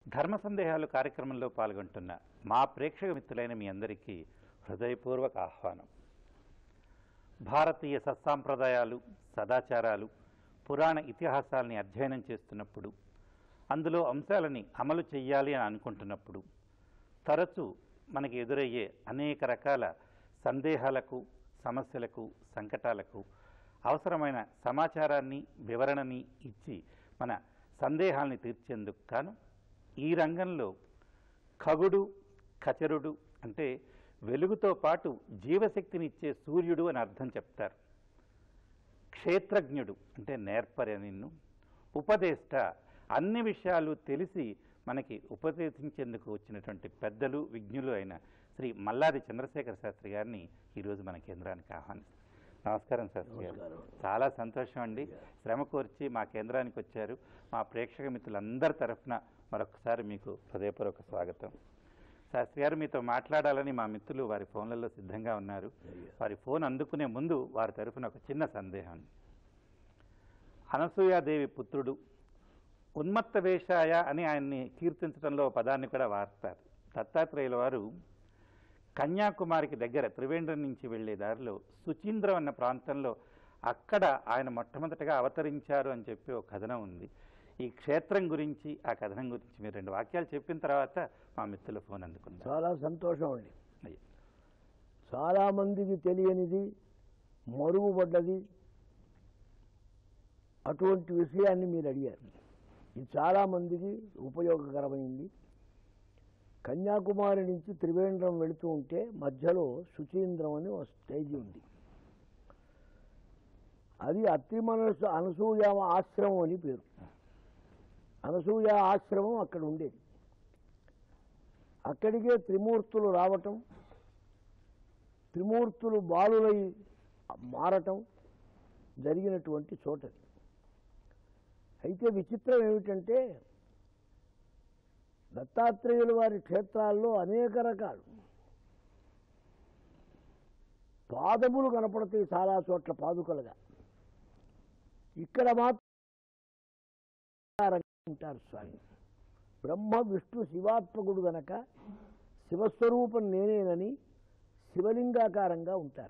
ధర్మ సందేహాలు కార్యక్రమంలో పాల్గొంటున్న మా ప్రేక్షక మిత్రులైన మీ అందరికీ హృదయపూర్వక ఆహ్వానం భారతీయ సత్సాంప్రదాయాలు సదాచారాలు పురాణ ఇతిహాసాలని అధ్యయనం చేస్తున్నప్పుడు అందులో అంశాలని అమలు చెయ్యాలి అని అనుకుంటున్నప్పుడు తరచూ మనకి ఎదురయ్యే అనేక రకాల సందేహాలకు సమస్యలకు సంకటాలకు అవసరమైన సమాచారాన్ని వివరణని ఇచ్చి మన సందేహాల్ని తీర్చేందుకు కాను ఈ రంగంలో ఖగుడు ఖచరుడు అంటే వెలుగుతో పాటు జీవశక్తిని ఇచ్చే సూర్యుడు అని అర్థం చెప్తారు క్షేత్రజ్ఞుడు అంటే నేర్పరి నిన్ను ఉపదేష్ట అన్ని విషయాలు తెలిసి మనకి ఉపదేశించేందుకు వచ్చినటువంటి పెద్దలు విజ్ఞులు అయిన శ్రీ మల్లాది చంద్రశేఖర శాస్త్రి గారిని ఈరోజు మన కేంద్రానికి ఆహ్వానిస్తాం నమస్కారం శాస్త్రి గారు నమస్కారం. చాలా సంతోషం అండి శ్రమ కోర్చి మా కేంద్రానికి వచ్చారు మా ప్రేక్షక మిత్రులందరి తరఫున మరొకసారి మీకు హృదయపూర్వక స్వాగతం శాస్త్రి గారు మీతో మాట్లాడాలని మా మిత్రులు వారి ఫోన్లలో సిద్ధంగా ఉన్నారు వారి ఫోన్ అందుకునే ముందు వారి తరఫున ఒక చిన్న సందేహం అనసూయాదేవి పుత్రుడు ఉన్మత్త వేషాయ అని ఆయన్ని కీర్తించడంలో ఒక పదాన్ని కూడా వాడతారు దత్తాత్రేయుల వారు కన్యాకుమారికి దగ్గర త్రివేంద్రం నుంచి వెళ్లే దారిలో సుచీంద్రం అన్న ప్రాంతంలో అక్కడ ఆయన మొట్టమొదటగా అవతరించారు అని చెప్పి ఒక కథనం ఉంది ఈ క్షేత్రం గురించి ఆ కథనం గురించి మీరు రెండు వాక్యాలు చెప్పిన తర్వాత మా మిత్రుల ఫోన్ అందుకుందాం చాలా సంతోషం అండి అయ్యి. చాలా మందికి తెలియనిది మరుగుపడ్డది అటువంటి విషయాన్ని మీరు అడిగారు ఇది చాలా మందికి ఉపయోగకరమైంది కన్యాకుమారి నుంచి త్రివేంద్రం వెళుతూ ఉంటే మధ్యలో సుచీంద్రం అని ఒక స్టేజ్ ఉంది అది అతి మనసు అనసూయ ఆశ్రమం అని పేరు అనసూయ ఆశ్రమం అక్కడ ఉండేది అక్కడికే త్రిమూర్తులు రావటం త్రిమూర్తులు బాలులై మారటం జరిగినటువంటి చోటది అయితే విచిత్రం ఏమిటంటే దత్తాత్రేయుల వారి క్షేత్రాల్లో అనేక రకాలు పాదములు కనపడతాయి చాలా చోట్ల పాదుకలుగా ఇక్కడ మాత్రం ఉంటారు స్వామి బ్రహ్మ విష్ణు శివాత్మకుడు గనక శివస్వరూపం నేనేనని శివలింగాకారంగా ఉంటారు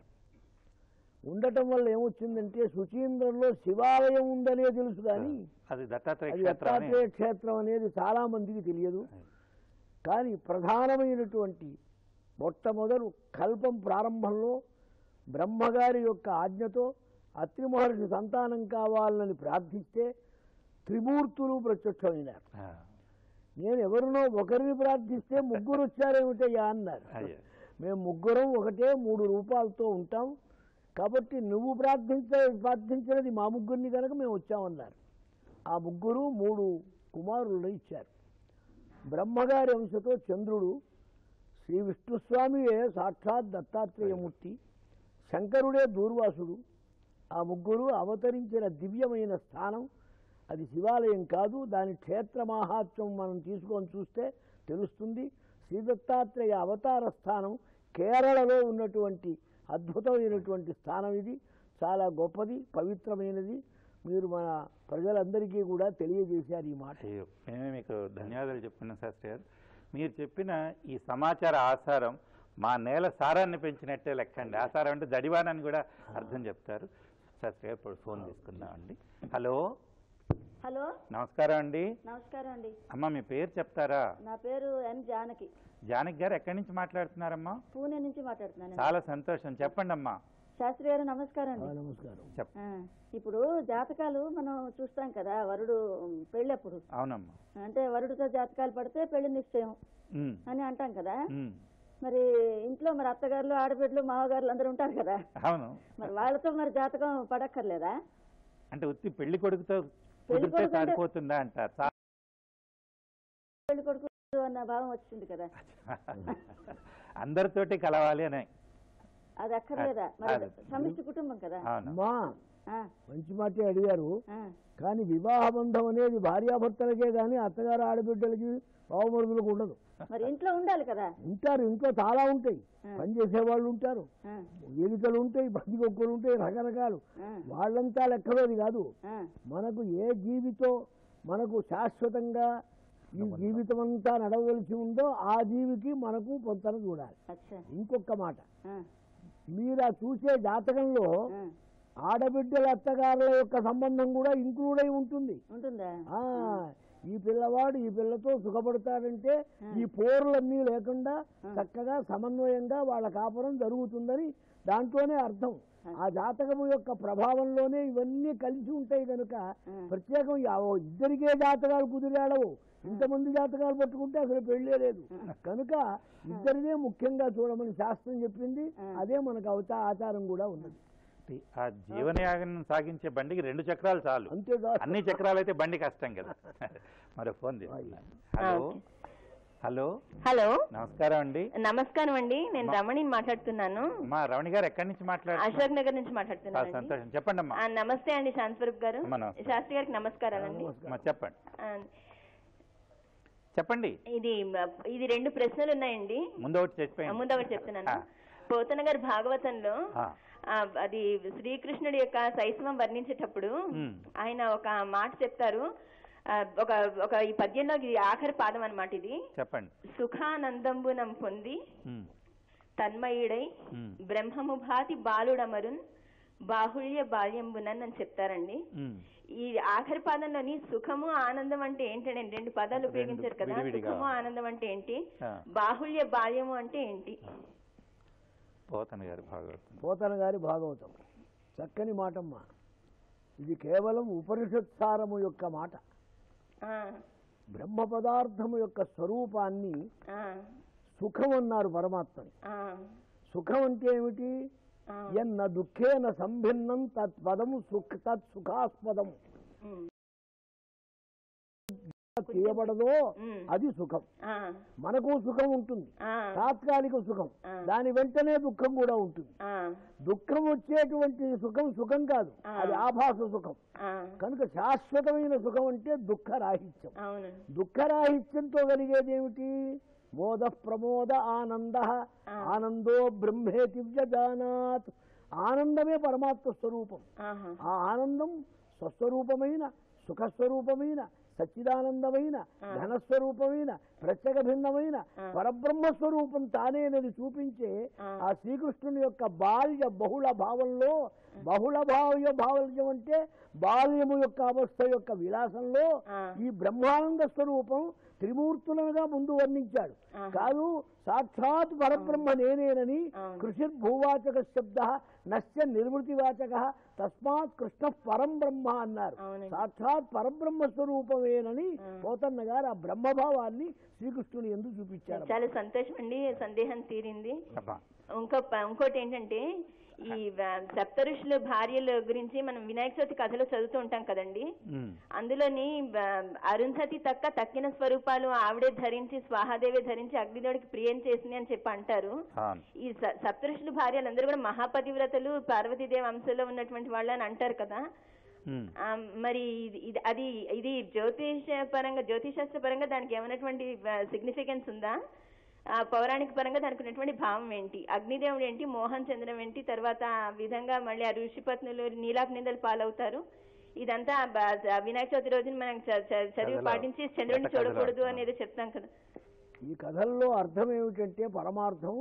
ఉండటం వల్ల ఏమొచ్చిందంటే సుచీంద్రంలో శివాలయం ఉందనే తెలుసు కానీ అది దత్తాత్రేయ అది క్షేత్రం అని దత్తాత్రేయ క్షేత్రం అనేది చాలా మందికి తెలియదు కానీ ప్రధానమైనటువంటి మొట్టమొదలు కల్పం ప్రారంభంలో బ్రహ్మగారి యొక్క ఆజ్ఞతో అత్రి మహర్షి సంతానం కావాలని ప్రార్థిస్తే త్రిమూర్తులు ప్రత్యక్షమైనారు ఆ, నేను ఎవరినో ఒకరిని ప్రార్థిస్తే ముగ్గురు వచ్చారేమిటయ్యా అన్నారు అయ్యో. మేము ముగ్గురం ఒకటే మూడు రూపాలతో ఉంటాం కాబట్టి నువ్వు ప్రార్థించ ప్రార్థించినది మా ముగ్గురిని కనుక మేము వచ్చామన్నారు ఆ ముగ్గురు మూడు కుమారులను ఇచ్చారు బ్రహ్మగారి అంశతో చంద్రుడు శ్రీ విష్ణుస్వామియే సాక్షాత్ దత్తాత్రేయమూర్తి శంకరుడే దూర్వాసుడు ఆ ముగ్గురు అవతరించిన దివ్యమైన స్థానం అది శివాలయం కాదు దాని క్షేత్ర మాహాత్మ్యం మనం తీసుకొని చూస్తే తెలుస్తుంది శ్రీ దత్తాత్రేయ అవతార స్థానం కేరళలో ఉన్నటువంటి అద్భుతమైనటువంటి స్థానం ఇది చాలా గొప్పది పవిత్రమైనది మీరు మన ప్రజలందరికీ కూడా తెలియజేశారు ఈ మాట అయ్యో మేమే మీకు ధన్యవాదాలు చెప్పుకున్నాం శాస్త్రి గారు మీరు చెప్పిన ఈ సమాచార ఆసారం మా నేల సారాన్ని పెంచినట్టే లెక్కండి ఆసారం అంటే జడివానని కూడా అర్థం చెప్తారు శాస్త్రి గారు ఇప్పుడు ఫోన్ తీసుకుందామండి హలో హలో నమస్కారం అండి నమస్కారం అండి అమ్మ మీ పేరు చెప్తారా నా పేరు ఎన్ జానకి జానకి గారు ఎక్కడి నుంచి మాట్లాడుతున్నారమ్మా పూణే నుంచి మాట్లాడుతున్నాను చాలా సంతోషం చెప్పండి అమ్మా శాస్త్రి గారు నమస్కారం ఆ, అండి నమస్కారం చెప్ ఆ, ఇప్పుడు జాతకాలు మనం చూస్తాం కదా వరుడు పెళ్ళప్పుడు అవునమ్మా అంటే వరుడితో జాతకాలు పడితే పెళ్లి నిశ్చయం ఉమ్, అని అంటాం కదా ఉమ్, మరి ఇంట్లో మరి అత్తగారులు ఆడబిడ్డలు మామగారులు అందరూ ఉంటారు కదా అవును మరి వాళ్ళతో మరి జాతకం పడక్కర్లేదా అంటే ఉత్తి పెళ్లి కొడుకుతో పెళ్లి కుదిరితే కొడుకు అంటే- సరిపోతుందా అంటారు చా- పెళ్లి కొడుకు అన్న భావం వచ్చింది కదా అందరితోటి కలవాలి అని అది అక్కర్లేదా మరి అదే. సమిష్టి కుటుంబం కదా అవును అమ్మా ఆ, మంచి మాటే అడిగారు ఆ, కానీ వివాహ బంధం అనేది భార్యాభర్తలకే కానీ అత్తగారు ఆడబిడ్డలకి బావమరుదులకు ఉండదు మరి ఇంట్లో ఉండాలి కదా ఉంటారు ఇంట్లో చాలా ఉంటాయి ఆ. పనిచేసే వాళ్ళు ఉంటారు ఆ, వేదికలు ఉంటాయి బందికొక్కలు ఉంటాయి రకరకాలు ఆ, వాళ్ళంతా లెక్కలోది కాదు ఆ, మనకు ఏ జీవితో మనకు శాశ్వతంగా ఈ పొందుతాం. జీవితం అంతా నడవలసి ఉందో ఆ జీవికి మనకు పొంతన చూడాలి అచ్చా ఇంకొక మాట ఆ, మీరు ఆ చూసే జాతకంలో ఆ. ఆడబిడ్డల అత్తగారుల యొక్క సంబంధం కూడా ఇంక్లూడ్ అయి ఉంటుంది ఉంటుందా ఆ ఈ పిల్లవాడు ఈ పిల్లతో సుఖపడతాడంటే ఈ పోర్లన్నీ లేకుండా చక్కగా సమన్వయంగా వాళ్ళ కాపురం జరుగుతుందని దాంట్లోనే అర్థం ఆ జాతకము యొక్క ప్రభావంలోనే ఇవన్నీ కలిసి ఉంటాయి కనుక ప్రత్యేకం యా- ఓ ఇద్దరికే జాతకాలు కుదిరాడవు ఇంతమంది జాతకాలు పట్టుకుంటే అసలు పెళ్ళే లేదు కనుక ఇద్దరినే ముఖ్యంగా చూడమని శాస్త్రం చెప్పింది అదే మనకు అవతా ఆచారం కూడా ఉన్నది ఆ జీవనయాగం సాగించే బండికి రెండు చక్రాలు చాలు అంతేకాదు అన్ని చక్రాలు అయితే బండి కష్టం కదా మరి ఫోన్ తీసుకున్నాను హలో హలో హలో నమస్కారం అండి నమస్కారం అండి నేను రమణిని మాట్లాడుతున్నాను మా రమణి గారు ఎక్కడి నుంచి మాట్లాడుతున్నారు అశోక్ నగర్ నుంచి చాలా మాట్లాడుతున్నాను సంతోషం చెప్పండి అమ్మా ఆ, నమస్తే అండి శాంతస్వరూప్ గారు అమ్మ, నమస్కారం. శాస్త్రి గారికి నమస్కారాలండి అమ్మా, చెప్పండి ఆ, చెప్పండి ఇది మ- ఇది రెండు ప్రశ్నలు ఉన్నాయండి ముందు ఒకటి చచ్చిపోయింది ముందు ఒకటి చెప్తున్నాను ఆ. పోతన గారి భాగవతంలో ఆ. ఆ, అది శ్రీకృష్ణుడి యొక్క శైశవం వర్ణించేటప్పుడు మ్. ఆయన ఒక మాట చెప్తారు ఆ, ఒక ఒక ఈ పద్యంలో ఇది ఆఖరి పాదం అన్నమాట ఇది చెప్పండి సుఖానందంబునం పొంది ఉమ్, తన్మయుడై ఉమ్, బ్రహ్మము భాతి బాలుడమరున్ బాహుళ్య బాల్యంబునన్ అని చెప్తారండి ఉమ్. ఈ ఆఖరి పాదంలోని సుఖము ఆనందం అంటే ఏంటండి రెండు పదాలు రెండు ఉపయోగించారు కదా విడివిడిగా. సుఖము ఆనందం అంటే ఏంటి ఆ. బాహుళ్య బాల్యము అంటే ఏంటి పోతన గారు భాగవతం పోతన గారి భాగవతం చక్కని మాటమ్మ ఇది కేవలం ఉపనిషత్సారము యొక్క మాట ఆ, బ్రహ్మ పదార్థము యొక్క స్వరూపాన్ని ఆ, సుఖం అన్నారు పరమాత్మని ఆ, సుఖం అంటే ఏమిటి ఆ. ఎన్న దుఃఖేన సంభిన్నం తత్పదము సుఖ తత్ సుఖాస్పదము ఉమ్, తీయబడదో ఉమ్, అది సుఖం ఆ, మనకు సుఖం ఉంటుంది ఆ, తాత్కాలిక సుఖం ఆ. దాని వెంటనే దుఃఖం కూడా ఉంటుంది ఆ, దుఃఖం వచ్చేటువంటి సుఖం సుఖం కాదు ఆ. అది ఆభాస సుఖం ఆ, కనుక శాశ్వతమైన సుఖం అంటే దుఃఖరాహిత్యం అవును దుఃఖరాహిత్యంతో కలిగేది ఏమిటి మోద ప్రమోద ఆనంద ఆ. ఆనందో బ్రహ్మేతి వ్యజానాత్ ఆనందమే పరమాత్మ స్వరూపం ఆహా ఆ ఆనందం స్వస్వరూపమైన సుఖస్వరూపమైన సచ్చిదానందమైన ఆ. ఘనస్వరూపమైన ప్రత్యేక భిన్నమైన ఆ. పరబ్రహ్మ స్వరూపం తానేనని చూపించే ఆ. ఆ శ్రీకృష్ణుని యొక్క బాల్య బహుళ భావంలో బహుళ భావ్య భావల్యం అంటే బాల్యము యొక్క అవస్థ యొక్క విలాసంలో ఆ. ఈ బ్రహ్మానంద స్వరూపం త్రిమూర్తులుగా ముందు వర్ణించాడు ఆహా. కాదు సాక్షాత్ పరబ్రహ్మ నేనేనని అవును. కృషిర్భూవాచక శబ్ద నశ్య నిర్వృతివాచక తస్మాత్ కృష్ణ పరం బ్రహ్మ అన్నారు అవునండి. సాక్షాత్ పరబ్రహ్మ స్వరూపమేనని ఆ. పోతన్న గారు ఆ బ్రహ్మభావాన్ని శ్రీకృష్ణుని ఎందుకు చూపించారు చాలా సంతోషం అండి సందేహం తీరింది అబ్బా. ఇంకో ప- ఇంకోటి ఏంటంటే ఈ వ- సప్తఋషుల భార్యల గురించి మనం వినాయక చవితి కథలో చదువుతూ ఉంటాం కదండి ఉమ్, అందులోని వ- అరుంధతి తక్క తక్కిన స్వరూపాలు ఆవిడే ధరించి స్వాహాదేవి ధరించి అగ్నిదేవుడికి ప్రియం చేసింది అని చెప్పి అంటారు అవును ఈ స- సప్తఋషుల భార్యలందరూ కూడా మహాపతివ్రతలు పార్వతీదేవి అంశంలో ఉన్నటువంటి వాళ్ళు అని అంటారు కదా ఉమ్. ఆ, మరి ఇది- ఇది అది ఇది జ్యోతిష పరంగా జ్యోతిశాస్త్ర పరంగా దానికి ఏమైనటువంటి సిగ్నిఫికెన్స్ ఉందా ఆ, పౌరాణిక పరంగా దానికి ఉన్నటువంటి భావం ఏంటి అగ్నిదేవుడు ఏంటి మోహన్ చంద్రం ఏంటి తర్వాత ఆ విధంగా మళ్ళీ ఆ ఋషిపత్నులు నీలాప నిందలు పాలవుతారు ఇదంతా బ- ఆ వినాయక చవితి రోజున మనం చ- చ- చదివి కథలో పాటించి చంద్రుడిని గత కథలో చూడకూడదు అర్థం. అనేది చెప్తాం కదా ఈ కథల్లో అర్థం ఏమిటంటే పరమార్థం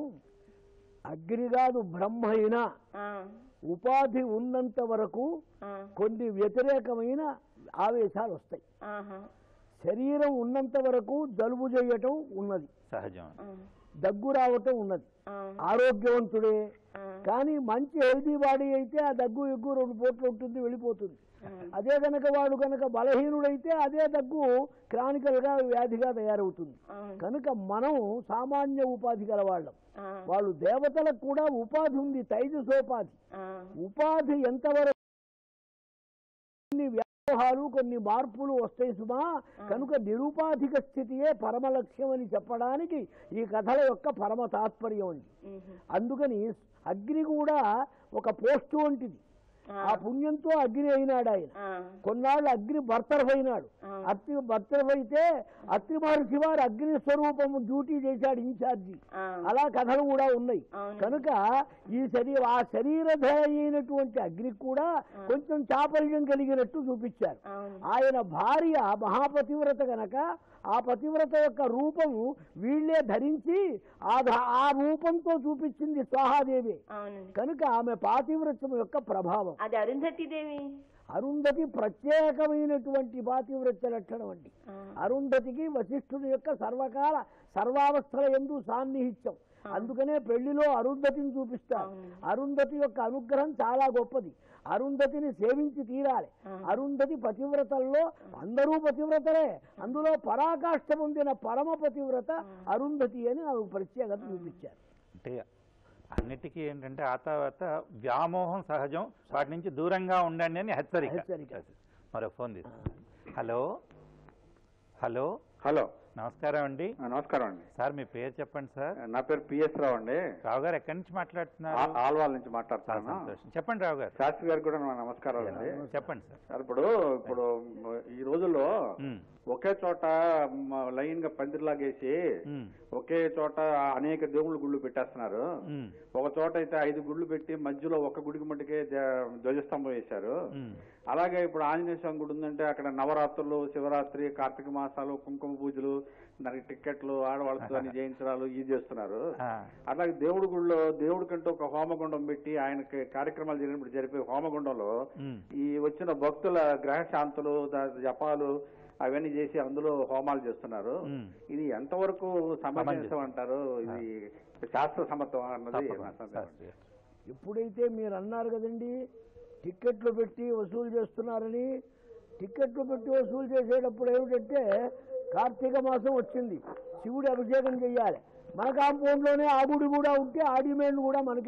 అగ్ని కాదు బ్రహ్మ అయినా ఆ, ఉపాధి ఉన్నంత వరకు ఆ, కొన్ని వ్యతిరేకమైన ఆవేశాలు వస్తాయి ఆహా, శరీరం ఉన్నంత వరకు జలుబు చేయటం ఉన్నది సహజం ఆ, దగ్గు రావటం ఉన్నది ఆ, ఆరోగ్యవంతుడే ఆ, కానీ మంచి హెల్దీ బాడీ అయితే ఆ దగ్గు ఎగ్గు రెండు పూట్లు ఉంటుంది వెళ్ళిపోతుంది ఆ, అదే గనక వాడు గనక బలహీనుడైతే అదే దగ్గు క్రానికల్ గా వ్యాధిగా తయారవుతుంది అవును. కనుక మనం సామాన్య ఉపాధి గలవాళ్ళం ఆ, వాళ్ళు దేవతలకు కూడా ఉపాధి ఉంది తైజసోపాధి ఆ, ఉపాధి ఎంతవరకు కొన్ని వ్యామోహాలు కొన్ని మార్పులు వస్తాయి సుమా కనుక నిరుపాధిక స్థితియే పరమ లక్ష్యం అని చెప్పడానికి ఈ కథల యొక్క పరమ తాత్పర్యం అండి మ్మ్. అందుకని అగ్ని కూడా ఒక పోస్టు వంటిది ఆ పుణ్యంతో అగ్ని అయినాడు ఆయన ఆ, కొన్నాళ్ళు అగ్ని బర్తరపోయినాడు ఆ. అగ్ని బర్తరపోయితే అత్రి మహర్షి వారు అగ్ని స్వరూపము డ్యూటీ చేశాడు ఇన్ఛార్జి ఆ, అలా కథలు కూడా ఉన్నాయి అవును. కనుక ఈ శరీర ఆ శరీరధర అయినటువంటి అగ్నికి కూడా కొంచెం చాపల్యం కలిగినట్టు చూపించారు అవును ఆయన భార్య మహాపతివ్రత గనక ఆ పతివ్రత యొక్క రూపము వీళ్ళే ధరించి ఆ ధ- ఆ రూపంతో చూపించింది స్వాహాదేవి అవునండి కనుక ఆమె పాతివ్రత్యం యొక్క ప్రభావం అది అరుంధతి దేవి అరుంధతి ప్రత్యేకమైనటువంటి పాతివ్రత్య లక్షణం అండి ఆ, అరుంధతికి వశిష్ఠుడి యొక్క సర్వకాల సర్వావస్థల ఎందు సాన్నిహిత్యం అందుకనే పెళ్లిలో అరుంధతిని చూపిస్తారు అవును. అరుంధతి యొక్క అనుగ్రహం చాలా గొప్పది అరుంధతిని సేవించి తీరాలి అరుంధతి పతివ్రతల్లో అందరూ పతివ్రతలే అందులో పరాకాష్ఠ పొందిన పరమ పతివ్రత అరుంధతి అని ఆమెకు ప్రత్యేకత చూపించారు అంటే అన్నిటికీ ఏంటంటే ఆ తర్వాత వ్యామోహం సహజం వాటి నుంచి దూరంగా ఉండండి అని హెచ్చరిక హెచ్చరిక. మరో ఫోన్ తీసుకుంటాం హలో హలో హలో నమస్కారం అండి ఆ, నమస్కారం అండి సార్ మీ పేరు చెప్పండి సార్ నా పేరు పిఎస్ రావు అండి రావు గారు ఎక్కడి నుంచి మాట్లాడుతున్నారు ఆ- ఆల్వాల్ నుంచి చాలా మాట్లాడుతున్నాను సంతోషం చెప్పండి రావు గారు శాస్త్రి గారికి కూడా నా నమస్కారాలు అండి చెప్పండి సార్ సార్ ఇప్పుడు ఇప్పుడు ఈ రోజుల్లో ఉమ్, ఒకే చోట మ- లైన్ గా పందిరిలాగేసి ఉమ్, ఒకే చోట అనేక దేవుళ్ళ గుళ్ళు పెట్టేస్తున్నారు ఉమ్, ఒక చోట అయితే ఐదు గుళ్ళు పెట్టి మధ్యలో ఒక గుడికి మట్టుకే ధ్వ- ధ్వజస్తంభం వేశారు ఉమ్, అలాగే ఇప్పుడు ఆంజనేయ స్వామి గుడి ఉందంటే అక్కడ నవరాత్రులు శివరాత్రి కార్తీక మాసాలు కుంకుమ పూజలు దానికి టిక్కెట్లు ఆడవాళ్ళతో అని జయించడాలు ఇది చేస్తున్నారు ఆ, అలాగే దేవుడి గుళ్ళో దేవుడి కంటూ ఒక హోమగుండం పెట్టి ఆయనకి కార్యక్రమాలు జరిగినప్పుడు జరిపే హోమగుండంలో ఉమ్. ఈ వచ్చిన భక్తుల గ్రహ శాంతులు దా- జపాలు అవన్నీ చేసి అందులో హోమాలు చేస్తున్నారు ఉమ్. ఇది ఎంతవరకు సమంజసం సమంజసం. అంటారు ఇది శాస్త్ర సమ్మతం అన్నది నా తప్పకుండా సందేహం. శాస్త్రి గారు. ఎప్పుడైతే మీరు అన్నారు కదండి టిక్కెట్లు పెట్టి వసూలు చేస్తున్నారని టిక్కెట్లు పెట్టి వసూలు చేసేటప్పుడు ఏమిటంటే కార్తీక మాసం వచ్చింది శివుడి అభిషేకం చెయ్యాలి మన కాంపౌండ్లోనే ఆ గుడి కూడా ఉంటే ఆ డిమాండ్ కూడా మనకే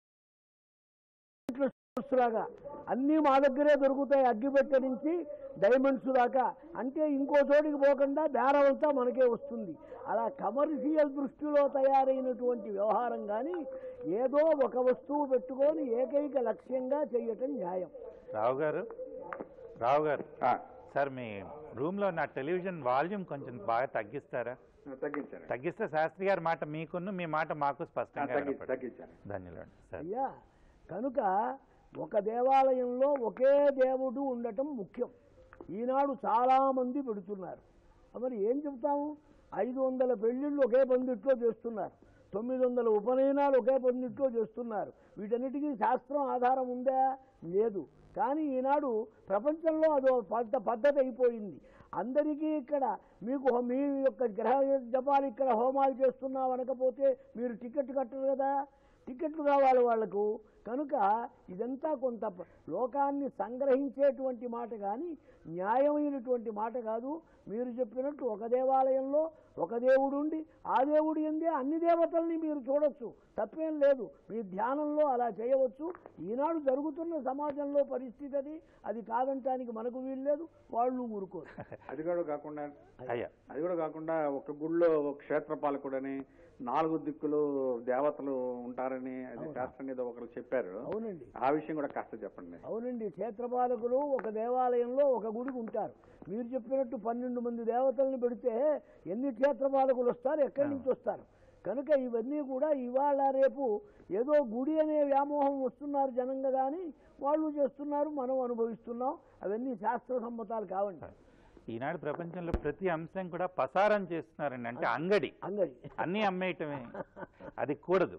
వస్తుంది లాగా అన్నీ మా దగ్గరే దొరుకుతాయి అగ్గిపెట్టె నుంచి డైమండ్స్ దాకా అంటే ఇంకో చోటికి పోకుండా బేరం అంతా మనకే వస్తుంది అలా కమర్షియల్ దృష్టిలో తయారైనటువంటి వ్యవహారం కానీ ఏదో ఒక వస్తువు పెట్టుకొని ఏకైక లక్ష్యంగా చేయటం న్యాయం రావు గారు రావు గారు ఆ, సార్ మీ రూమ్ లో నా టెలివిజన్ వాల్యూమ్ కొంచెం బాగా తగ్గిస్తారా తగ్గించారు తగ్గిస్తే శాస్త్రి గారి మాట మీకును మీ మాట మాకు ఆ, స్పష్టంగా తగ్గి- వినపడుతుంది. తగ్గించారు ధన్యవాదాలు సార్ అయ్యా కనుక ఒక దేవాలయంలో ఒకే దేవుడు ఉండటం ముఖ్యం ఈనాడు చాలా మంది పెడుతున్నారు మరి ఏం చెప్తాము ఐదు వందల పెళ్లిళ్ళు ఒకే పందిట్లో చేస్తున్నారు తొమ్మిది వందల ఉపనయనాలు ఒకే పందిట్లో చేస్తున్నారు వీటన్నిటికీ శాస్త్రం ఆధారం ఉందా లేదు కానీ ఈనాడు ప్రపంచంలో అదో పెద్ద పద్ధతి అయిపోయింది అందరికీ ఇక్కడ మీకు హో- మీ యొక్క గ్రహ జపాలు ఇక్కడ హోమాలు చేస్తున్నాం అనకపోతే మీరు టికెట్ కట్టరు కదా టికెట్లు కావాలి వాళ్లకు కనుక ఇదంతా కొంత ప- లోకాన్ని సంగ్రహించేటువంటి మాట కానీ న్యాయమైనటువంటి మాట కాదు మీరు చెప్పినట్టు ఒక దేవాలయంలో ఒక దేవుడు ఉండి ఆ దేవుడు ఎందే అన్ని దేవతల్ని మీరు చూడొచ్చు తప్పేం లేదు మీ ధ్యానంలో అలా చేయవచ్చు ఈనాడు జరుగుతున్న సమాజంలో పరిస్థితి అది అది కాదంటానికి మనకు వీల్లేదు వాళ్ళు ఊరుకోరు అది కూడా కాకుండా అయ్యా అది కూడా కాకుండా ఒక గుళ్ళో ఒక క్షేత్రపాలకుడని నాలుగు దిక్కులు దేవతలు ఉంటారని అది శాస్త్రం మీద ఒకరు చెప్పారు అవునండి ఆ విషయం కూడా కాస్త చెప్పండి అవునండి క్షేత్రపాలకులు ఒక దేవాలయంలో ఒక గుడికి ఉంటారు మీరు చెప్పినట్టు పన్నెండు మంది దేవతల్ని పెడితే ఎన్ని క్షేత్రపాలకులు వస్తారు ఎక్కడి నుంచి వస్తారు కనుక ఇవన్నీ కూడా ఇవాళ రేపు ఏదో గుడి అనే వ్యామోహం వస్తున్నారు జనం కదా అని వాళ్ళు చేస్తున్నారు మనం అనుభవిస్తున్నాం అవన్నీ శాస్త్ర సమ్మతాలు కావండి ఈనాడు ప్రపంచంలో ప్రతి అంశం కూడా ప్రసారం చేస్తున్నారండి అంటే అంగడి అంగడి అన్నీ అమ్మేయటమే అది కూడదు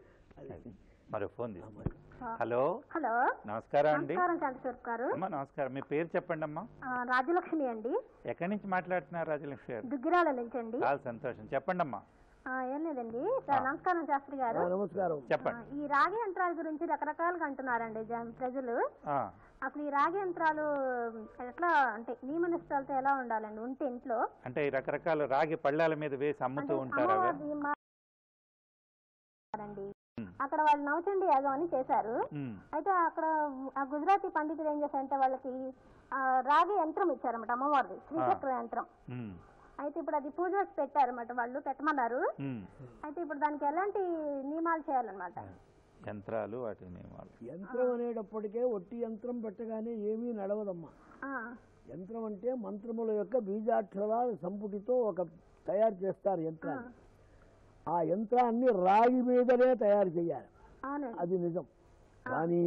మరో ఫోన్ తీసుకుంటాం హలో హలో నమస్కారం అండి నమస్కారం చంద్రశేఖర్ గారు అమ్మా నమస్కారం మీ పేరు చెప్పండి అమ్మా ఆ, రాజలక్ష్మి అండి ఎక్కడి నుంచి మాట్లాడుతున్నారు రాజలక్ష్మి గారు దుగ్గిరాల నుంచి అండి చాలా సంతోషం చెప్పండి అమ్మా ఆ, ఏం లేదండి సార్, నమస్కారం శాస్త్రి ఆ, గారు నమస్కారం ఆ, చెప్పండి ఈ రాగి యంత్రాల గురించి రకరకాలుగా అంటున్నారండి జన- ప్రజలు ఆ, అసలు ఈ రాగి యంత్రాలు ఎట్లా అంటే నియమ నిష్టాలతో ఎలా ఉండాలండి ఉంటే ఇంట్లో అంటే ఈ రకరకాల రాగి పళ్ళాల మీద వేసి అమ్ముతూ అంటే ఉంటారు అవే అమ్మవారి మా- అండి ఉమ్. అక్కడ వాళ్ళు నవచండి యాగం అని చేశారు ఉమ్, అయితే అక్కడ ఆ గుజరాతీ పండితులు ఏం చేశారంటే వాళ్ళకి ఆ, రాగి యంత్రం ఇచ్చారన్నమాట అమ్మవారిది శ్రీచక్ర యంత్రం ఉమ్, అయితే ఇప్పుడు అది పూజకి పెట్టారన్నమాట వాళ్ళు పెట్టమన్నారు ఉమ్. అయితే ఇప్పుడు దానికి ఎలాంటి నియమాలు చేయాలన్నమాట యంత్రాలు వాటి నియమాలు యంత్రం అనేటప్పటికే ఒట్టి యంత్రం పెట్టగానే ఏమీ నడవదమ్మా ఆ, యంత్రం అంటే మంత్రముల యొక్క బీజాక్షరాల సంపుటితో ఒక తయారు చేస్తారు యంత్రాన్ని ఆ యంత్రాన్ని రాగి మీదనే తయారు చేయాలి అవునండి అది నిజం కానీ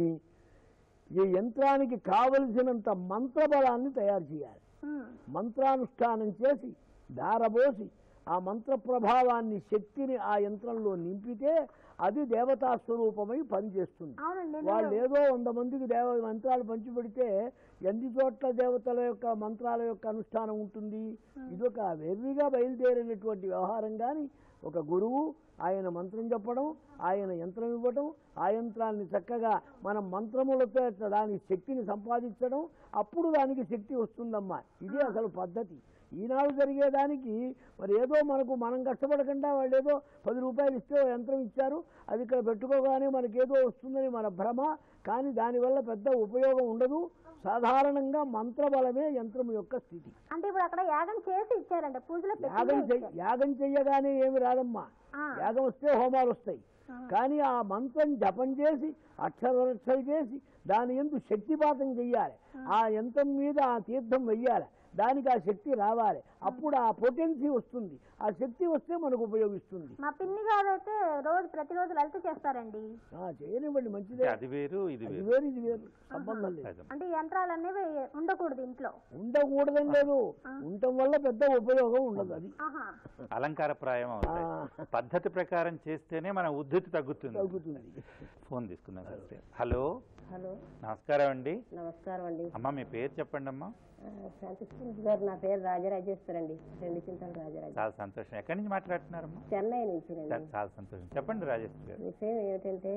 ఈ యంత్రానికి కావలసినంత మంత్రబలాన్ని తయారు చేయాలి ఉమ్, మంత్రానుష్ఠానం చేసి దారబోసి ఆ మంత్ర ప్రభావాన్ని శక్తిని ఆ యంత్రంలో నింపితే అది దేవతా స్వరూపమై పనిచేస్తుంది అవునండి వాళ్ళు నేను- ఏదో వంద మందికి దేవ మంత్రాలు పంచిపెడితే ఎన్ని చోట్ల దేవతల యొక్క మంత్రాల యొక్క అనుష్ఠానం ఉంటుంది ఇదొక వెర్రిగా బయలుదేరినటువంటి వ్యవహారం కానీ ఒక గురువు ఆయన మంత్రం చెప్పడం ఆయన యంత్రం ఇవ్వడం ఆ యంత్రాన్ని చక్కగా మనం మంత్రములతో దానికి శక్తిని సంపాదించడం అప్పుడు దానికి శక్తి వస్తుందమ్మా ఇదే అసలు పద్ధతి ఈనాడు జరిగేదానికి మరి ఏదో మనకు మనం కష్టపడకుండా వాళ్ళు ఏదో పది రూపాయలు ఇస్తే ఓ యంత్రం ఇచ్చారు అది ఇక్కడ పెట్టుకోగానే మనకేదో వస్తుందని మన భ్రమ కానీ దానివల్ల పెద్ద ఉపయోగం ఉండదు సాధారణంగా మంత్రబలమే యంత్రం యొక్క స్థితి అంటే ఇప్పుడు అక్కడ యాగం చేసి ఇచ్చారండి పూజలో యాగం పెట్టి చెయ్య యాగం చెయ్యగానే ఏమి రాదమ్మా ఆ. యాగం వస్తే హోమాలు వస్తాయి కానీ ఆ మంత్రం జపం చేసి అక్షరరక్షలు చేసి దాని ఎందు శక్తిపాతం చెయ్యాలి ఆ యంత్రం మీద ఆ తీర్థం వెయ్యాలి దానికి ఆ శక్తి రావాలి అప్పుడు ఆ పొటెన్సీ వస్తుంది ఆ శక్తి వస్తే మనకు ఉపయోగిస్తుంది మా పిన్ని గారు అయితే రోజు ప్రతిరోజు లలిత చేస్తారండి ఆ, చేయనివ్వండి మంచిదే అంటే అది వేరు ఇది అది వేరు వేరు ఇది వేరు సంబంధం లేదు నిజం. అంటే ఈ యంత్రాలు అనేవి ఉండకూడదు ఇంట్లో ఉండకూడదని లేదు ఉండటం వల్ల పెద్ద ఉపయోగం ఉండదు అది ఆహా అలంకారప్రాయం అవుతాయి ఆ. పద్ధతి ప్రకారం చేస్తేనే మన ఉద్ధృతి తగ్గుతుంది తగ్గుతుంది ఫోన్ తీసుకుందాం ఫస్ట్ హలో హలో నమస్కారం అండి నమస్కారం అండి అమ్మా మీ పేరు చెప్పండి అమ్మా ఆ, శాంతికృష్ణ గారు నా పేరు రాజరాజేశ్వర్ అండి రెండు చింతల రాజరాజ చాలా సంతోషం ఎక్కడి నుంచి మాట్లాడుతున్నారమ్మా చెన్నై నుంచి చాలా- చాలా సంతోషం చెప్పండి రాజేష్ గారు విషయం ఏమిటంటే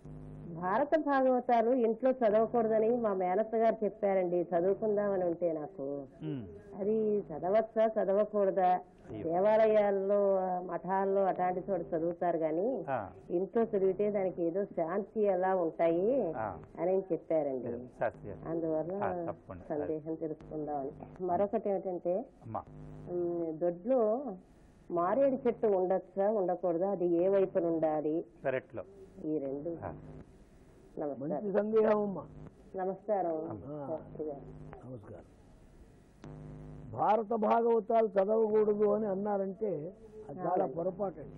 భారత భాగవతాలు ఇంట్లో చదవకూడదని మా మేనత్త గారు చెప్పారండి చదువుకుందామని ఉంటే నాకు ఉమ్. అది చదవచ్చా చదవకూడదా అయ్యో. దేవాలయాల్లో ఆ, మఠాల్లో అట్లాంటి చోట చదువుతారు కానీ ఆ, ఇంట్లో చదివితే దానికి ఏదో శాంతి ఎలా ఉంటాయి ఆ. అని చెప్పారండి శాస్త్రి గారు అందువల్ల ఆ, తప్పకుండా. సందేహం తెలుసుకుందామని మరొకటి ఏమిటంటే అమ్మా ఉమ్, దొడ్లో మారేడు చెట్టు ఉండొచ్చా ఉండకూడదా అది ఏ వైపున ఉండాలి పెరట్లో ఈ రెండు ఆ. నమస్కారం మంచి సందేహం అమ్మా నమస్కారం ఆ. శాస్త్రి గారు నమస్కారం భారత భాగవతాలు చదవకూడదు అని అన్నారంటే అది చాలా పొరపాటండి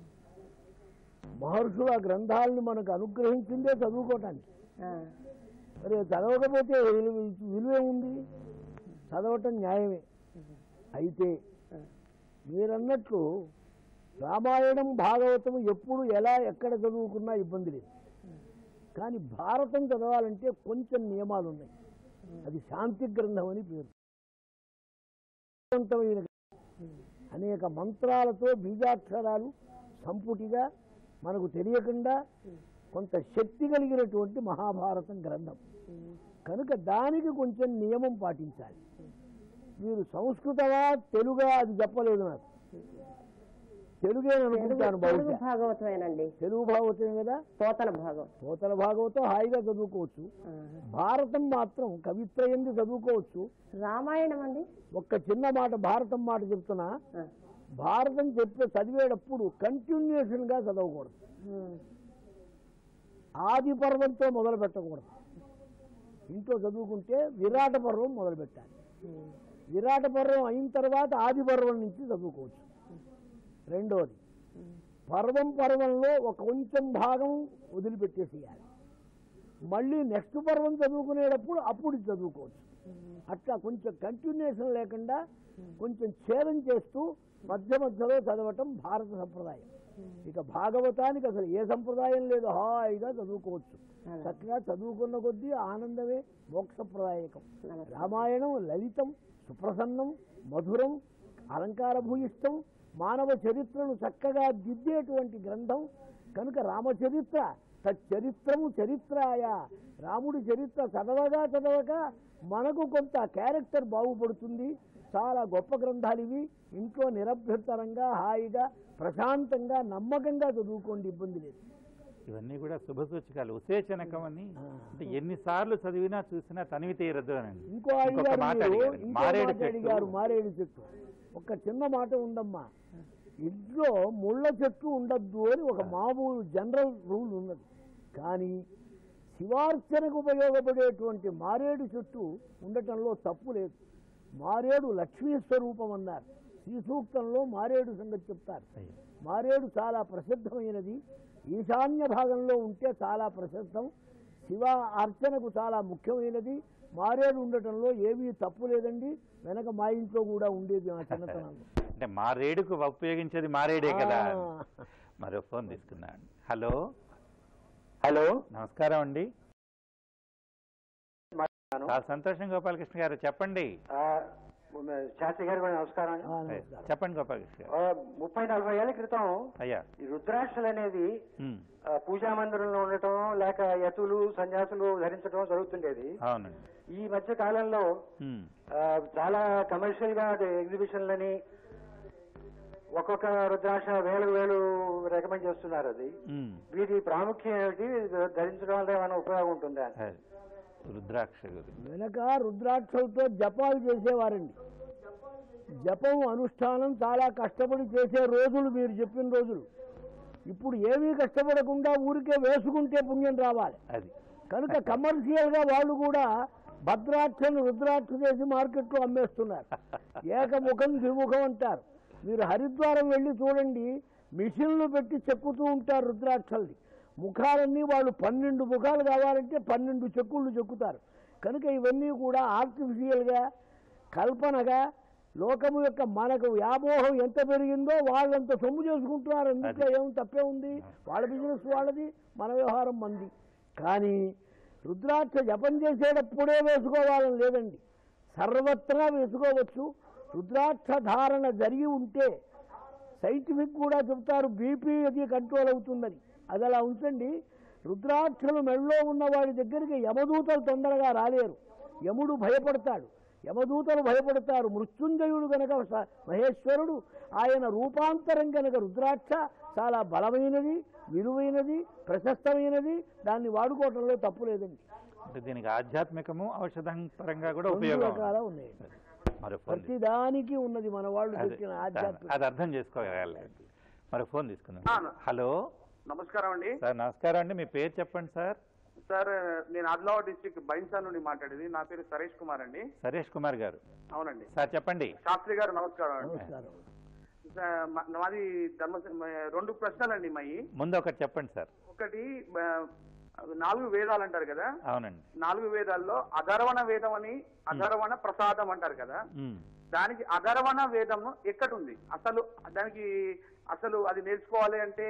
మహర్షులు ఆ గ్రంథాలని మనకు అనుగ్రహించిందే చదువుకోవటానికి ఆ, మరి చదవకపోతే విలువ విలువే ఉంది చదవటం న్యాయమే అయితే మీరన్నట్లు రామాయణం భాగవతం ఎప్పుడు ఎలా ఎక్కడ చదువుకున్నా ఇబ్బంది లేదు కానీ భారతం చదవాలంటే కొంచెం నియమాలు ఉన్నాయి అది శాంతి గ్రంథం అని పేరు అర్థవంతమైన గ్రంథం. అనేక మంత్రాలతో బీజాక్షరాలు సంపుటిగా మనకు తెలియకుండా కొంత శక్తి కలిగినటువంటి మహాభారతం గ్రంథం కనుక దానికి కొంచెం నియమం పాటించాలి మీరు సంస్కృతమా తెలుగా అది చెప్పలేదు నాకు తెలుగే తెలుగు అనుకుంటాను తెలుగు బహుశా భాగవతమేనండి తెలుగు భాగవతమే కదా పోతన భాగవతం పోతల భాగవతం హాయిగా చదువుకోవచ్చు ఆ. భారతం మాత్రం కవిత్రయంది చదువుకోవచ్చు రామాయణం అండి ఒక్క చిన్న మాట భారతం మాట చెప్తున్నా ఆ. భారతం చెప్పే చదివేటప్పుడు కంటిన్యూషన్ గా చదవకూడదు ఉమ్. ఆది పర్వంతో మొదలు పెట్టకూడదు ఇంట్లో చదువుకుంటే విరాట పర్వం మొదలు పెట్టాలి ఉమ్. విరాట పర్వం అయిన తర్వాత ఆది పర్వం నుంచి చదువుకోవచ్చు రెండోది పర్వం పర్వంలో ఒక కొంచెం భాగం వదిలిపెట్టేసేయాలి మళ్ళీ నెక్స్ట్ పర్వం చదువుకునేటప్పుడు అప్పుడు చదువుకోవచ్చు అట్లా కొంచెం కంటిన్యూషన్ లేకుండా కొంచెం ఛేదం చేస్తూ మధ్య మధ్యలో చదవటం భారత సంప్రదాయం ఇక భాగవతానికి అసలు ఏ సంప్రదాయం లేదు హాయిగా చదువుకోవచ్చు చక్కగా చదువుకున్న కొద్దీ ఆనందమే మోక్షప్రదాయకం రామాయణం లలితం సుప్రసన్నం మధురం అలంకార భూయిష్టం మానవ చరిత్రను చక్కగా దిద్దేటువంటి గ్రంథం కనుక రామచరిత్ర తచ్చరిత్రము చరిత్రాయ రాముడి చరిత్ర చదవగా చదవగా మనకు కొంత క్యారెక్టర్ బాగుపడుతుంది చాలా గొప్ప గ్రంథాలు ఇవి ఇంట్లో నిరభ్యంతరంగా హాయిగా ప్రశాంతంగా నమ్మకంగా చదువుకోండి ఇబ్బంది లేదు ఇవన్నీ కూడా శుభ సూచకాలు ఉసేచనకం అని అంటే ఎన్నిసార్లు చదివినా చూసినా తనివి తీరదు అని ఇంకో ఇంకొక అడిగారు మాట మీరు, అడిగారు. ఇంకో మారేడు మాట అడిగారు చెట్టు మారేడు చెట్టు ఒక చిన్న మాట ఉందమ్మా ఇంట్లో ముళ్ళ చెట్టు ఉండద్దు అని ఒక మామూలు జనరల్ రూల్ ఉన్నది కానీ శివార్చనకు ఉపయోగపడేటువంటి మారేడు చెట్టు ఉండటంలో తప్పు లేదు మారేడు లక్ష్మీ స్వరూపం అన్నారు శ్రీ సూక్తంలో మారేడు సంగతి చెప్తారు మారేడు చాలా ప్రసిద్ధమైనది ఈశాన్య భాగంలో ఉంటే చాలా ప్రసిద్ధం శివ అర్చనకు చాలా ముఖ్యమైనది మారేడు ఉండటంలో ఏమీ తప్పు లేదండి వెనక మా ఇంట్లో కూడా ఉండేది మా చిన్నతనంలో అంటే మారేడుకు ఉపయోగించేది మారేడే కదా ఆ. మరో ఫోన్ తీసుకున్నాను హలో హలో నమస్కారం అండి చాలా సంతోషం గోపాలకృష్ణ గారు చెప్పండి ఆ, శాస్త్రి గారు కూడా నమస్కారం ఆ, నమస్కారం. చెప్పండి గోపాలకృష్ణ గారు ఆ, ముప్పై నలభై ఏళ్ల క్రితం అయ్యా ఈ రుద్రాక్షలు అనేది ఉమ్, ఆ, పూజా మందిరంలో ఉండటం లేక యతులు సన్యాసులు ధరించడం జరుగుతుండేది అవునండి ఈ మధ్య కాలంలో ఉమ్, ఆ, చాలా కమర్షియల్ గా ఎగ్జిబిషన్లని ఒక్కొక్క రుద్రాక్ష వేలు వేలు రికమెండ్ చేస్తున్నారు అది ఉమ్, వీటి ప్రాముఖ్యం ఏమిటి ధరించడం వల్ల ఏమైనా ఉపయోగం ఉంటుందా అది. రుద్రాక్ష గురించి వెనక రుద్రాక్షలతో జపాలు చేసేవారండి జపం అనుష్ఠానం చాలా కష్టపడి చేసే రోజులు మీరు చెప్పిన రోజులు ఇప్పుడు ఏమీ కష్టపడకుండా ఊరికే వేసుకుంటే పుణ్యం రావాలి అది కనుక కమర్షియల్ గా వాళ్ళు కూడా భద్రాక్షను రుద్రాక్ష చేసి మార్కెట్లో అమ్మేస్తున్నారు ఏకముఖం ద్విముఖం అంటారు మీరు హరిద్వారం వెళ్ళి చూడండి మిషన్లు పెట్టి చెక్కుతూ ఉంటారు రుద్రాక్షల్ని ముఖాలన్నీ వాళ్ళు పన్నెండు ముఖాలు కావాలంటే పన్నెండు చెక్కుళ్ళు చెక్కుతారు కనుక ఇవన్నీ కూడా ఆర్టిఫిషియల్గా కల్పనగా లోకము యొక్క మనకు వ్యామోహం ఎంత పెరిగిందో వాళ్ళంత సొమ్ము చేసుకుంటున్నారు అందుకే ఏం తప్పే ఉంది వాళ్ళ బిజినెస్ వాళ్ళది మన వ్యవహారం మంది కానీ రుద్రాక్ష జపం చేసేటప్పుడే వేసుకోవాలని లేదండి సర్వత్రా వేసుకోవచ్చు రుద్రాక్ష ధారణ జరిగి ఉంటే సైంటిఫిక్ కూడా చెప్తారు బీపీ అది కంట్రోల్ అవుతుందని అది అలా ఉంచండి రుద్రాక్షలు మెళ్ళలో ఉన్న వాడి దగ్గరికి యమదూతలు తొందరగా రాలేరు యముడు భయపడతాడు యమదూతలు భయపడతారు మృత్యుంజయుడు గనక స- మహేశ్వరుడు ఆయన రూపాంతరం గనక రుద్రాక్ష చాలా బలమైనది విలువైనది ప్రశస్తమైనది దాన్ని వాడుకోవటంలో తప్పు లేదండి అంటే దీనికి ఆధ్యాత్మికము ఔషధం పరంగా కూడా రెండు ఉపయోగం రకాల ఉన్నాయి మరో ఫోన్ ప్రతి దానికి ఉన్నది మన వాళ్ళు అదే, చెప్పిన ఆధ్యాత్మిక అది అర్థం చేసుకోగలి మరో ఫోన్ తీసుకుందాం ఆ, హలో నమస్కారం అండి సార్ నమస్కారం అండి మీ పేరు చెప్పండి సార్ సార్ నేను ఆదిలాబాద్ డిస్టిక్ బైన్సార్ నుండి మాట్లాడేది నా పేరు సరేష్ కుమార్ అండి సరేష్ కుమార్ గారు అవునండి సార్ చెప్పండి శాస్త్రి గారు నమస్కారం అండి నమస్కారం సార్, మా- మాది ధర్మ రెండు ప్రశ్నలు అండి మయి ముందు ఒకటి చెప్పండి సార్ ఒకటి ఆ, నాలుగు వేదాలు అంటారు కదా అవునండి నాలుగు వేదాల్లో అధర్వణ వేదం అని అధర్వణ ప్రసాదం అంటారు కదా ఉమ్, దానికి అధర్వణ వేదం ఎక్కడుంది అసలు దానికి అసలు అది నేర్చుకోవాలి అంటే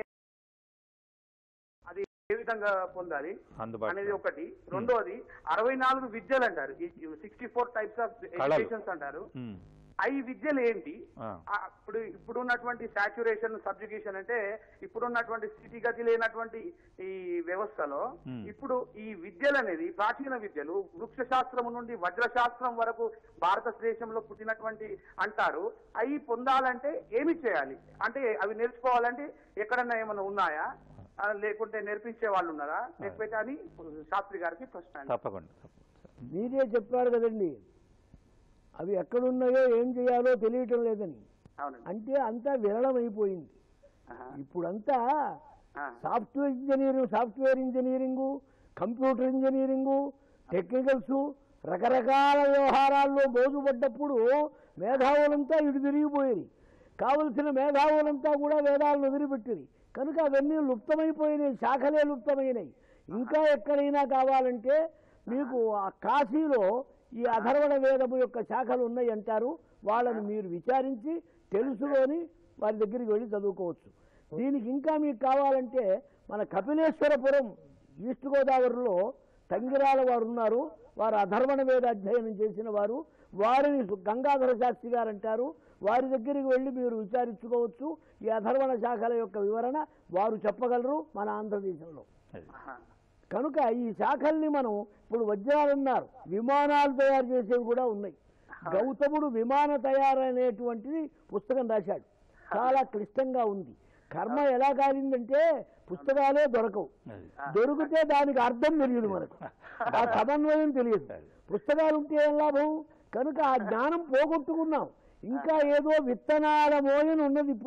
అది ఏ విధంగా పొందాలి అందుబాటులో. అనేది ఒకటి రెండోది అరవై నాలుగు విద్యలు అంటారు సిక్స్టీ ఫోర్ టైప్స్ ఆఫ్ కళలు. ఎడ్యుకేషన్స్ అంటారు ఉమ్, ఆ ఈ విద్యలు ఏంటి ఆ, ఆ, ఇప్పుడు ఇప్పుడున్నటువంటి సాచురేషన్ సబ్జుగేషన్ అంటే ఇప్పుడున్నటువంటి స్థితిగతి లేనటువంటి ఈ వ్యవస్థలో Hmm. ఇప్పుడు ఈ విద్యలు అనేది ప్రాచీన విద్యలు వృక్ష శాస్త్రం నుండి వజ్ర శాస్త్రం వరకు భారతదేశంలో పుట్టినటువంటి అంటారు అవి పొందాలంటే ఏమి చేయాలి అంటే అవి నేర్చుకోవాలంటే ఎక్కడన్నా ఏమైనా ఉన్నాయా ఆ, లేకుంటే నేర్పించే వాళ్ళు ఉన్నారా లేకపోతే అని శాస్త్రి గారికి ప్రశ్న అండి. తప్పకుండా తప్పకుండా. మీరే చెప్పారు కదండి అవి ఎక్కడున్నాయో ఏం చేయాలో తెలియటం లేదని అవునండి అంటే అంతా విరళమైపోయింది ఆహా. ఇప్పుడంతా ఆ. Software engineering software engineering computer engineering technicals రకరకాల వ్యవహారాల్లో మోజుపడ్డప్పుడు మేధావులంతా ఇటు తిరిగిపోయి కావలసిన మేధావులంతా కూడా వేదాలను వదిలిపెట్టిరి కనుక అవన్నీ లుప్తమైపోయినాయి శాఖలే లుప్తమైనాయి ఇంకా ఎక్కడైనా కావాలంటే మీకు ఆ కాశీలో ఈ అధర్వణ వేదము యొక్క శాఖలు ఉన్నాయి అంటారు వాళ్ళని మీరు విచారించి తెలుసుకొని వారి దగ్గరికి వెళ్ళి చదువుకోవచ్చు దీనికి ఇంకా మీకు కావాలంటే మన కపిలేశ్వరపురం ఈస్ట్ గోదావరిలో తంగిరాల వారు ఉన్నారు వారు అధర్వణ వేద అధ్యయనం చేసిన వారు వారిని గంగాధర శాస్త్రి గారు అంటారు వారి దగ్గరికి వెళ్ళి మీరు విచారించుకోవచ్చు ఈ అధర్వణ శాఖల యొక్క వివరణ వారు చెప్పగలరు మన ఆంధ్రదేశంలో అది. ఆహా. కనుక ఈ శాఖల్ని మనం ఇప్పుడు వజ్రాలున్నారు విమానాలు తయారు చేసేవి కూడా ఉన్నాయి గౌతముడు విమాన తయారు అనేటువంటిది పుస్తకం రాశాడు చాలా క్లిష్టంగా ఉంది కర్మ ఎలా కాలిందంటే పుస్తకాలే దొరకవు అది. దొరికితే దానికి అర్థం తెలియదు మనకు ఆ సమన్వయం తెలియదు పుస్తకాలు ఉంటే ఏం లాభం కనుక ఆ జ్ఞానం పోగొట్టుకున్నాం ఇంకా ఏదో విత్తనాల మోయన ఉన్నది ఇప్పుడు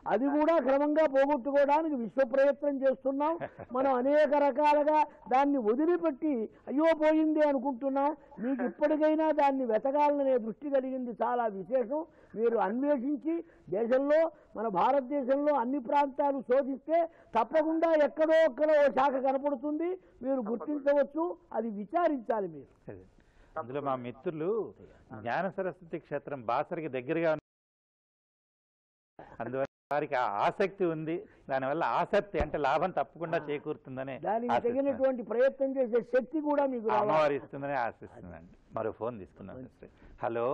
అది కూడా క్రమంగా పోగొట్టుకోవడానికి విశ్వ ప్రయత్నం చేస్తున్నాం మనం అనేక రకాలుగా దాన్ని వదిలిపెట్టి అయ్యో పోయింది అనుకుంటున్నా మీకు ఇప్పటికైనా దాన్ని వెతకాలనే దృష్టి కలిగింది చాలా విశేషం మీరు అన్వేషించి దేశంలో మన భారతదేశంలో అన్ని ప్రాంతాలు శోధిస్తే తప్పకుండా ఎక్కడో ఒక్కడో ఓ శాఖ కనపడుతుంది మీరు గుర్తించవచ్చు అది విచారించాలి మీరు సరే. అందులో మా మిత్రులు జ్ఞాన సరస్వతి క్షేత్రం బాసరికి దగ్గరగా ఉన్న- అందువల్ల వారికి ఆ ఆసక్తి ఉంది దానివల్ల ఆసక్తి అంటే లాభం తప్పకుండా చేకూరుతుందని దానికి ఆశిస్తున్నాను. తగినటువంటి ప్రయత్నం చేసే శక్తి కూడా మీకు రావాలి అమ్మవారు ఇస్తుందని ఆశిస్తుందండి మరో ఫోన్ తీసుకున్నాం సిస్టర్. హలో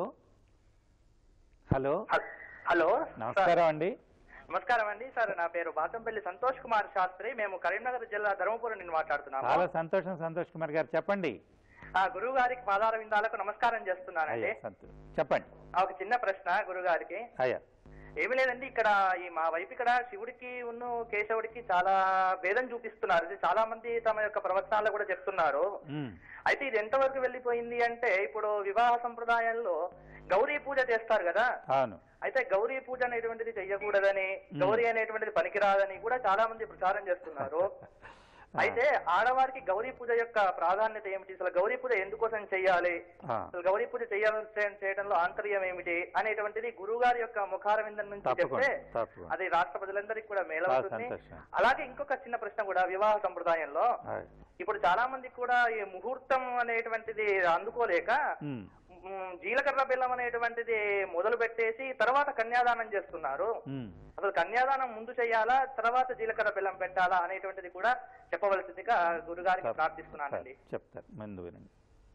హలో హలో నమస్కారం అండి నమస్కారం అండి సార్ నా పేరు బాతంపల్లి సంతోష్ కుమార్ శాస్త్రి మేము కరీంనగర్ జిల్లా ధర్మపురం నుండి మాట్లాడుతున్నాము చాలా సంతోషం సంతోష్ కుమార్ గారు చెప్పండి ఆ గురువు గారికి పాదార విందాలకు నమస్కారం చేస్తున్నానండి అయ్యా సంతోషం చెప్పండి ఆ, ఒక చిన్న ప్రశ్న గురువు గారికి అయ్యా ఏమీ లేదండి ఇక్కడ ఈ మా వైపు ఇక్కడ శివుడికి ఉన్ను కేశవుడికి చాలా భేదం చూపిస్తున్నారు ఇది చాలా మంది తమ యొక్క ప్రవచనాల్లో కూడా చెప్తున్నారు ఉమ్. అయితే ఇది ఎంతవరకు వెళ్ళిపోయింది అంటే ఇప్పుడు వివాహ సంప్రదాయాల్లో గౌరీ పూజ చేస్తారు కదా అవును అయితే గౌరీ పూజ అనేటువంటిది చెయ్యకూడదని గౌరీ అనేటువంటిది పనికిరాదని కూడా చాలా మంది ప్రచారం చేస్తున్నారు అయితే ఆడవారికి గౌరీ పూజ యొక్క ప్రాధాన్యత ఏమిటి అసలు గౌరీ పూజ ఎందుకోసం చెయ్యాలి ఆ. అసలు గౌరీ పూజ చేయాలి చేయడంలో ఆంతర్యం ఏమిటి అనేటువంటిది గురువు గారి యొక్క ముఖారవిందం నుంచి తప్పకుండా చెప్తే తప్పకుండా అది రాష్ట్ర ప్రజలందరికీ కూడా చాలా మేలవుతుంది సంతోషం అలాగే ఇంకొక చిన్న ప్రశ్న కూడా వివాహ సంప్రదాయంలో ఆయ్. ఇప్పుడు చాలా మంది కూడా ఈ ముహూర్తం అనేటువంటిది అందుకోలేక ఉమ్. మ్, జీలకర్ర బెల్లం అనేటువంటిది మొదలు పెట్టేసి తర్వాత కన్యాదానం చేస్తున్నారు ఉమ్. అసలు కన్యాదానం ముందు చేయాలా తర్వాత జీలకర్ర బెల్లం పెట్టాలా అనేటువంటిది కూడా చెప్పవలసిందిగా గురుగారికి తప్ప- ప్రార్థిస్తున్నానండి సరే, చెప్తారు ముందు వినండి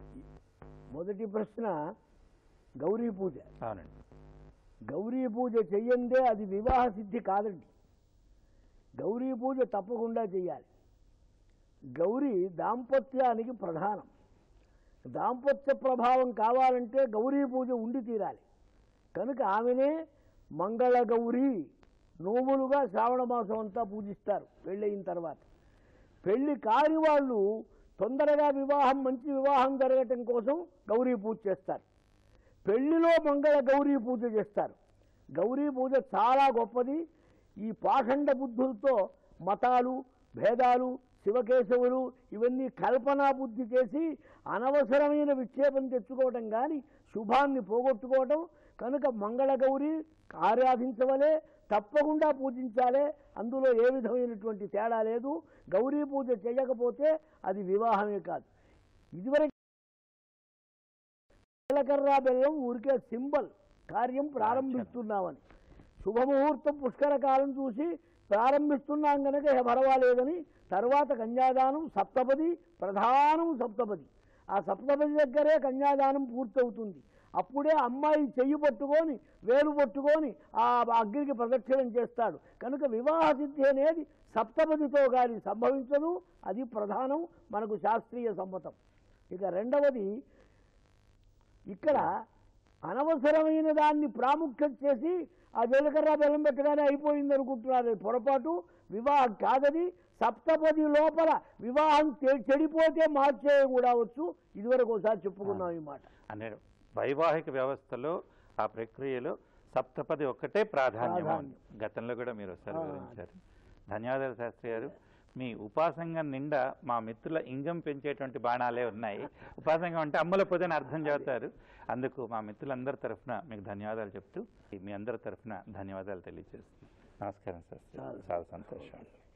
మొదటి ప్రశ్న గౌరీ పూజ అవునండి గౌరీ పూజ చెయ్యందే అది వివాహ సిద్ధి కాదండి గౌరీ పూజ తప్పకుండా చెయ్యాలి గౌరీ దాంపత్యానికి ప్రధానం దాంపత్య ప్రభావం కావాలంటే గౌరీ పూజ ఉండి తీరాలి కనుక ఆమెనే మంగళ గౌరీ నోములుగా శ్రావణ మాసం అంతా పూజిస్తారు పెళ్ళయిన తర్వాత పెళ్లి కాని వాళ్ళు తొందరగా వివాహం మంచి వివాహం జరగటం కోసం గౌరీ పూజ చేస్తారు పెళ్లిలో మంగళ గౌరీ పూజ చేస్తారు గౌరీ పూజ చాలా గొప్పది ఈ పాషండ బుద్ధులతో మతాలు భేదాలు శివకేశవులు ఇవన్నీ కల్పనా బుద్ధి చేసి అనవసరమైన విక్షేపం తెచ్చుకోవటం కానీ శుభాన్ని పోగొట్టుకోవటం కనుక మంగళ గౌరీ ఆరాధించవలే తప్పకుండా పూజించాలే అందులో ఏ విధమైనటువంటి తేడా లేదు గౌరీ పూజ చేయకపోతే అది వివాహమే కాదు ఇదివరకు జీలకర్ర బెల్లం ఊరికే సింబల్ కార్యం ప్రారంభిస్తున్నామని శుభముహూర్తం పుష్కర కాలం చూసి ప్రారంభిస్తున్నాం కనుక ఇక పర్వాలేదని తర్వాత కన్యాదానం సప్తపది ప్రధానం సప్తపది ఆ సప్తపది దగ్గరే కన్యాదానం పూర్తవుతుంది అప్పుడే అమ్మాయి చెయ్యి పట్టుకొని వేలు పట్టుకొని ఆ అగ్నికి ప్రదక్షిణం చేస్తాడు కనుక వివాహ సిద్ధి అనేది సప్తపదితో కానీ సంభవించదు అది ప్రధానం మనకు శాస్త్రీయ సమ్మతం ఇక రెండవది ఇక్కడ అనవసరమైన దాన్ని ప్రాముఖ్యం చేసి ఆ జీలకర్ర బెల్లం పెట్టగానే అయిపోయింది అనుకుంటున్నారు అది పొరపాటు వివాహం కాదది సప్తపది లోపల వివాహం చె- చెడిపోతే మార్చే కూడా వచ్చు ఇదివరకు ఒకసారి చెప్పుకున్నాం ఈ మాట అంటే వైవాహిక వ్యవస్థలో ఆ ప్రక్రియలో సప్తపది ఒక్కటే ప్రాధాన్యం ప్రాధాన్యం. గతంలో కూడా మీరు ఒకసారి ఆ. వివరించారు ధన్యవాదాలు శాస్త్రి గారు మీ ఉపాసంగం నిండా మా మిత్రుల ఇంగం పెంచేటువంటి బాణాలే ఉన్నాయి ఉపాసంగం అంటే అమ్ముల పొదని అర్థం చెబుతారు అందుకు మా మిత్రులందరి తరఫున మీకు ధన్యవాదాలు చెప్తూ మీ అందరి తరఫున ధన్యవాదాలు తెలియజేస్తున్నాను నమస్కారం శాస్త్రి చాలా సంతోషం